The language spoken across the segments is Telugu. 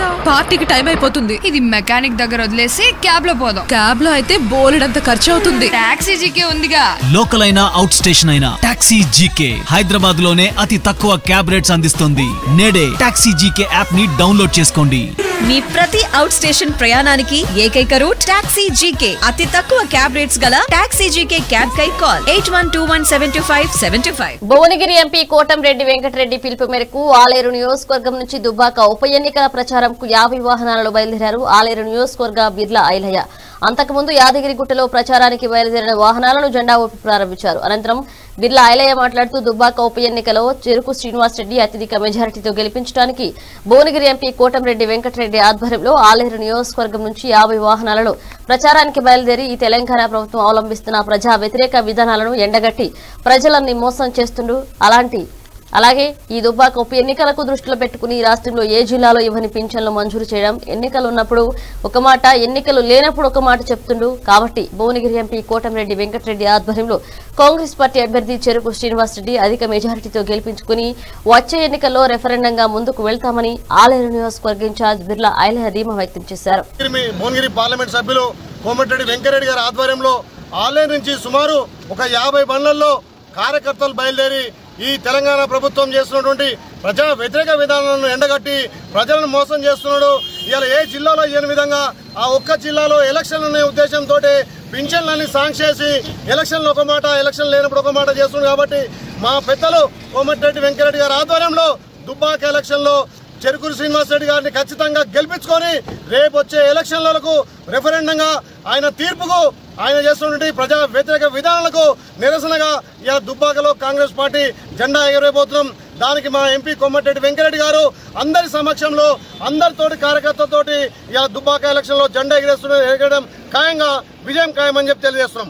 చేస్తావు పార్టీకి టైం అయిపోతుంది ఇది మెకానిక్ దగ్గర వదిలేసి క్యాబ్ లో పోదాం క్యాబ్ లో అయితే బోలెడంత ఖర్చు అవుతుంది టాక్సీ జీకే ఉందిగా లోకల్ అయినా అవుట్ స్టేషన్ అయినా టాక్సీ జీకే హైదరాబాద్ లోనే అతి తక్కువ క్యాబ్ రేట్స్ అందిస్తుంది నేడే టాక్సీ జీకే యాప్ ని డౌన్లోడ్ చేసుకోండి మీ ప్రతి అవుట్ స్టేషన్ ప్రయాణానికి ఏకైక రూట్ టాక్సీ జీకే అతి తక్కువ క్యాబ్ రేట్స్ గల టాక్సీ జీకే క్యాబ్ కై call eight one two one seven two five seven two five Bhuvanagiri MP Kotamreddy Venkatareddy పిలుపు మేరకు ఆలేరు నియోజకవర్గం నుంచి దుబ్బాక ఉప ఎన్నికల ప్రచారంకు యాభై వాహనాలలో బయలుదేరారు ఆలేరు నియోజకవర్గ బిర్లా ఐలయ్య అంతకుముందు యాదగిరిగుట్టలో ప్రచారానికి బయలుదేరిన వాహనాలను జెండా ఊపి ప్రారంభించారు అనంతరం బిర్లా ఐలయ్య మాట్లాడుతూ దుబ్బాక ఉప ఎన్నికలో చెరుకు శ్రీనివాస్ రెడ్డి అత్యధిక మెజారిటీతో గెలిపించడానికి భువనగిరి ఎంపీ కోటంరెడ్డి వెంకటరెడ్డి ఆధ్వర్యంలో ఆలేరు నియోజకవర్గం నుంచి యాభై వాహనాలను ప్రచారానికి బయలుదేరి ఈ తెలంగాణ ప్రభుత్వం అవలంబిస్తున్న ప్రజా వ్యతిరేక విధానాలను ఎండగట్టి ప్రజలన్నీ మోసం చేస్తుండు అలాంటి అలాగే ఈ దుబ్బాక ఉప ఎన్నికలకు దృష్టిలో పెట్టుకుని ఈ రాష్ట్రంలో ఏ జిల్లాలో ఇవ్వని పింఛన్లు మంజూరు చేయడం ఎన్నికలు ఉన్నప్పుడు ఒక మాట ఎన్నికలు లేనప్పుడు ఒక మాట చెప్తుండు కాబట్టి భువనగిరి ఎంపీ కోటంరెడ్డి వెంకటరెడ్డి ఆధ్వర్యంలో కాంగ్రెస్ పార్టీ అభ్యర్థి చెరుకు శ్రీనివాస్ రెడ్డి అధిక మెజారిటీతో గెలిపించుకుని వచ్చే ఎన్నికల్లో రెఫరెండంగా ముందుకు వెళ్తామని ఆలేరు నియోజకవర్గ ఇన్ఛార్జ్ బిర్లా ఐలహ ధీమా వ్యక్తం చేశారు భువనగిరి భువనగిరి పార్లమెంట్ సభ్యులు కోమటిరెడ్డి వెంకరెడ్డి గారి ఆధ్వర్యంలో ఆలయం నుంచి సుమారు ఒక యాభై బండ్లలో కార్యకర్తలు బయలుదేరి ఈ తెలంగాణ ప్రభుత్వం చేస్తున్నటువంటి ప్రజా వ్యతిరేక విధానాలను ఎండగట్టి ప్రజలను మోసం చేస్తున్నాడు ఇవాళ ఏ జిల్లాలో ఇయ్యని విధంగా ఆ ఒక్క జిల్లాలో ఎలక్షన్లు అనే ఉద్దేశంతో పింఛన్లన్నీ సాంక్ చేసి ఎలక్షన్లు ఒక మాట ఎలక్షన్ లేనప్పుడు ఒక మాట చేస్తున్నాడు కాబట్టి మా పెద్దలు కోమటిరెడ్డి వెంకరెడ్డి గారి ఆధ్వర్యంలో దుబ్బాక ఎలక్షన్లో చెరుకూరు శ్రీనివాస్ రెడ్డి గారిని ఖచ్చితంగా గెలిపించుకొని రేపు వచ్చే ఎలక్షన్లకు రెఫరెండంగా ఆయన తీర్పుకు ఆయన చేస్తున్నటువంటి ప్రజా వ్యతిరేక విధానాలకు నిరసనగా ఇలా దుబ్బాకలో కాంగ్రెస్ పార్టీ జెండా ఎగరవేయబోతున్నాం దానికి మా ఎంపీ కొమ్మటిరెడ్డి వెంకరెడ్డి గారు అందరి సమక్షంలో అందరితోటి కార్యకర్తలతోటి ఇలా దుబ్బాక ఎలక్షన్ లో జెండా ఎగరేస్తున్న ఎగరడం ఖాయంగా విజయం ఖాయమని చెప్పి తెలియజేస్తున్నాం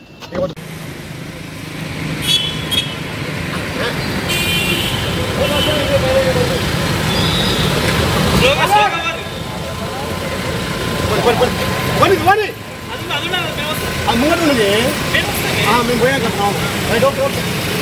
వని వని అది ముంగట ఉంది మేము పోయాక రైట్ ఓకే ఓకే